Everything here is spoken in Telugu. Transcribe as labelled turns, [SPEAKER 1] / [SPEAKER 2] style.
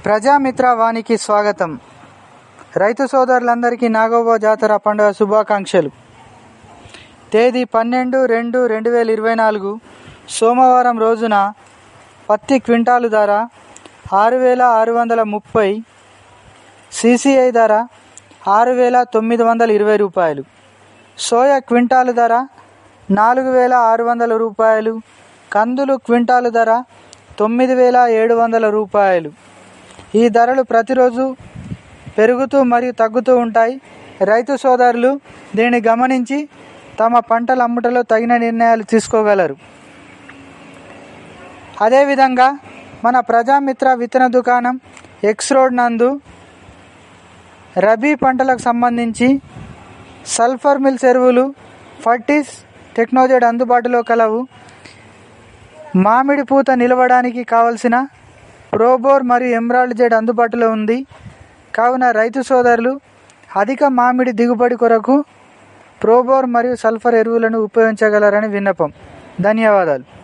[SPEAKER 1] ప్రజామిత్ర వానికి స్వాగతం రైతు సోదరులందరికీ నాగోబా జాతర పండుగ శుభాకాంక్షలు తేదీ పన్నెండు రెండు రెండు వేల ఇరవై నాలుగు సోమవారం రోజున పత్తి క్వింటాలు ధర ఆరు వేల ఆరు వందల ముప్పై సిసిఐ ధర ఆరు వేల తొమ్మిది వందల ఇరవై రూపాయలు సోయా క్వింటాలు ధర నాలుగు వేల ఆరు వందల రూపాయలు కందులు క్వింటాలు ధర తొమ్మిది వేల ఏడు వందల రూపాయలు ఈ ధరలు ప్రతిరోజు పెరుగుతూ మరియు తగ్గుతూ ఉంటాయి రైతు సోదరులు దీన్ని గమనించి తమ పంటల అమ్ముటలో తగిన నిర్ణయాలు తీసుకోగలరు అదేవిధంగా మన ప్రజామిత్ర విత్తన దుకాణం ఎక్స్ రోడ్ నందు రబీ పంటలకు సంబంధించి సల్ఫర్ మిల్స్ ఎరువులు ఫర్టిస్ టెక్నోజెడ్ అందుబాటులో కలవు మామిడి పూత నిలవడానికి కావలసిన ప్రోబోర్ మరియు ఎమ్రాల్డ్ జెడ్ అందుబాటులో ఉంది కావున రైతు సోదరులు అధిక మామిడి దిగుబడి కొరకు ప్రోబోర్ మరియు సల్ఫర్ ఎరువులను ఉపయోగించగలరని విన్నపం ధన్యవాదాలు